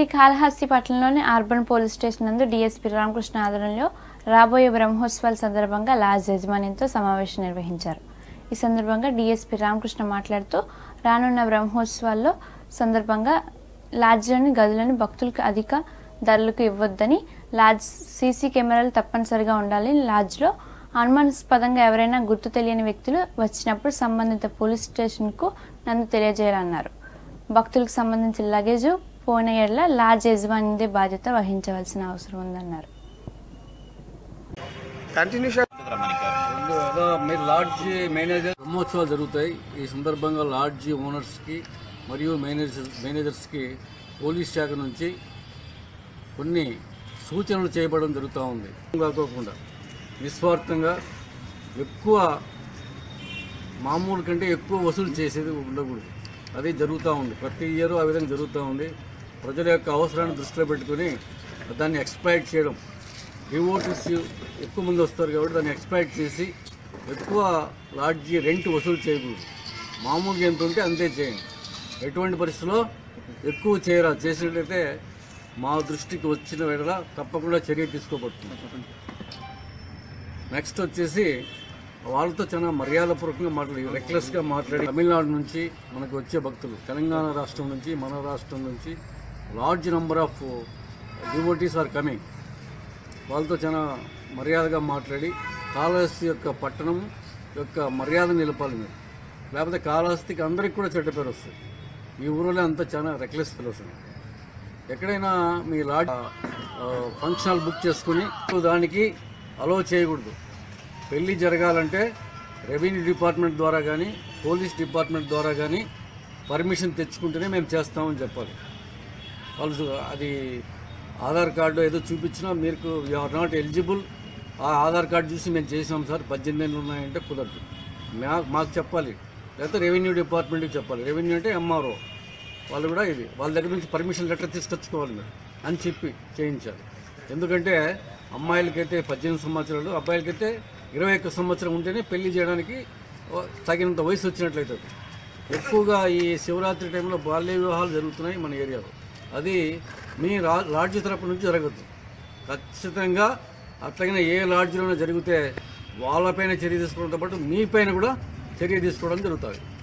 శ్రీకాళహస్తి పట్టణంలోని urban police station నందు DSP Ramakrishna ఆధ్వర్యంలో రాబోయే బ్రహ్మోత్సవాల సందర్భంగా లాజ్ యజమానితో సమావేశం నిర్వహించారు ఈ సందర్భంగా డీఎస్పీ రామకృష్ణ మాట్లాడుతూ రానున్న బ్రహ్మోత్సవాల్లో సందర్భంగా లాడ్జ్లోని గదులను భక్తులకు అధిక ధరలకు ఇవ్వొద్దని లాడ్జ్ సీసీ కెమెరాలు తప్పనిసరిగా ఉండాలి లాడ్జ్లో అనుమానాస్పదంగా ఎవరైనా గుర్తు తెలియని వ్యక్తులు వచ్చినప్పుడు సంబంధిత పోలీస్ స్టేషన్కు నన్ను తెలియజేయాలన్నారు భక్తులకు సంబంధించిన లగేజ్ పోయిన ఏళ్ల లాడ్జ్ యజమానిదే బాధ్యత వహించవలసిన అవసరం ఉందన్నారు కంటిన్యూషన్ రెండు ఏదో మీరు లాడ్జ్ మేనేజర్ బ్రహ్మోత్సవాలు జరుగుతాయి ఈ సందర్భంగా లాడ్జ్ ఓనర్స్కి మరియు మేనేజర్ మేనేజర్స్కి పోలీస్ శాఖ నుంచి కొన్ని సూచనలు చేయబడడం జరుగుతూ ఉంది కాకోకుండా నిస్వార్థంగా ఎక్కువ మామూలు కంటే ఎక్కువ వసూలు చేసేది ఉండకూడదు అది జరుగుతూ ఉంది ప్రతి ఇయర్ ఆ విధంగా జరుగుతూ ఉంది ప్రజల యొక్క అవసరాన్ని దృష్టిలో పెట్టుకుని దాన్ని ఎక్స్ప్లాయిట్ చేయడం డివోటీస్ ఎక్కువ మంది వస్తారు కాబట్టి దాన్ని ఎక్స్ప్లాయిట్ చేసి ఎక్కువ లాడ్జీ రెంట్ వసూలు చేయకూడదు మామూలుగా ఎంత ఉంటే అంతే చేయండి ఎటువంటి పరిస్థితుల్లో ఎక్కువ చేయరా చేసినట్లయితే మా దృష్టికి వచ్చిన వేళ తప్పకుండా చర్య తీసుకోబడుతుంది నెక్స్ట్ వచ్చేసి వాళ్ళతో చాలా మర్యాదపూర్వకంగా మాట్లాడి రెక్లెస్గా మాట్లాడి తమిళనాడు నుంచి మనకు వచ్చే భక్తులు తెలంగాణ రాష్ట్రం నుంచి మన రాష్ట్రం నుంచి large number of devotees are coming వాళ్ళతో చాలా మర్యాదగా మాట్లాడి కాళహస్తి యొక్క పట్టణం యొక్క మర్యాద నిలపాలి మీరు లేకపోతే కాళహస్తికి అందరికి కూడా చెడ్డ పేరు వస్తుంది ఈ ఊరిలో అంతా చాలా రెక్లెస్ ఫెలోస్ ఉన్నాయి ఎక్కడైనా మీ లాడ్ ఫంక్షన్ హాల్ బుక్ చేసుకుని దానికి అలో చేయకూడదు పెళ్ళి జరగాలంటే రెవెన్యూ డిపార్ట్మెంట్ ద్వారా కానీ పోలీస్ డిపార్ట్మెంట్ ద్వారా కానీ పర్మిషన్ తెచ్చుకుంటేనే మేము చేస్తామని చెప్పాలి వాళ్ళు అది ఆధార్ కార్డు ఏదో చూపించినా మీకు యు ఆర్ నాట్ ఎలిజిబుల్ ఆ ఆధార్ కార్డు చూసి మేము చేసినాం సార్ పద్దెనిమిది ఏళ్ళు ఉన్నాయంటే కుదరదు మా మాకు చెప్పాలి లేకపోతే రెవెన్యూ డిపార్ట్మెంట్కి చెప్పాలి రెవెన్యూ అంటే ఎంఆర్ఓ వాళ్ళు కూడా ఇది వాళ్ళ దగ్గర నుంచి పర్మిషన్ లెటర్ తీసుకొచ్చుకోవాలి మీరు అని చెప్పి చేయించాలి ఎందుకంటే అమ్మాయిలకైతే పద్దెనిమిది సంవత్సరాలు అబ్బాయిలకైతే ఇరవై ఒక్క సంవత్సరం ఉంటేనే పెళ్లి చేయడానికి ఓ- తగినంత వయసు వచ్చినట్లయితుంది ఎక్కువగా ఈ శివరాత్రి టైంలో బాల్య వివాహాలు జరుగుతున్నాయి మన ఏరియాలో అది మీ రా లాడ్జ్ తరపు నుంచి జరగదు ఖచ్చితంగా అట్లాగనే ఏ లాడ్జ్లోనే జరిగితే వాళ్ళపైన చర్య తీసుకోవడంతో పాటు మీ పైన కూడా చర్య తీసుకోవడం జరుగుతుంది